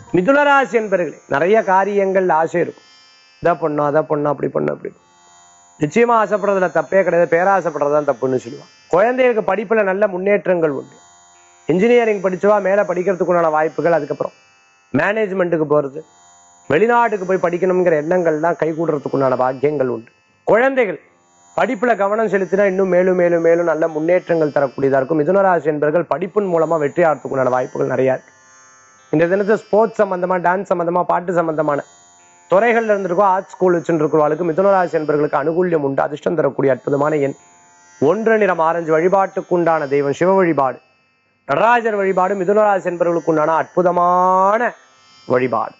மிதுனராசி என்பர்களே நிறைய காரியங்கள் ஆசை இருக்கும் இதை பண்ணும் அதை பண்ணும் அப்படி பண்ணும் அப்படி பண்ணும். நிச்சயமா ஆசைப்படுறதுல தப்பே கிடையாது பேராசைப்படுறது தான் தப்புன்னு சொல்லுவான் குழந்தைகளுக்கு படிப்புல நல்ல முன்னேற்றங்கள் உண்டு இன்ஜினியரிங் படிச்சவா மேல படிக்கிறதுக்குண்டான வாய்ப்புகள் அதுக்கப்புறம் மேனேஜ்மெண்ட்டுக்கு போறது வெளிநாட்டுக்கு போய் படிக்கணுங்கிற எண்ணங்கள்லாம் கைகூடுறதுக்குண்டான பாக்கியங்கள் உண்டு குழந்தைகள் படிப்புல கவனம் செலுத்தினா இன்னும் மேலும் மேலும் மேலும் நல்ல முன்னேற்றங்கள் தரக்கூடியதா இருக்கும் மிதுனராசி என்பர்கள் படிப்பின் மூலமா வெற்றி ஆகிறதுக்குண்டான வாய்ப்புகள் நிறைய இருக்கு இந்த தினத்துல ஸ்போர்ட்ஸ் சம்பந்தமா டான்ஸ் சம்பந்தமா பாட்டு சம்பந்தமான துறைகள்ல இருந்திருக்கோ ஆர்ட் ஸ்கூல் வச்சுருக்கிறவர்களுக்கு மிதுனராசி என்பர்களுக்கு அனுகூல்யம் உண்டு அதிர்ஷ்டம் தரக்கூடிய அற்புதமான எண் ஒன்று நிறம் ஆரஞ்சு வழிபாட்டுக்குண்டான தெய்வம் சிவ வழிபாடு நடராஜர் வழிபாடு மிதுனராசி என்பவர்களுக்கு உண்டான அற்புதமான வழிபாடு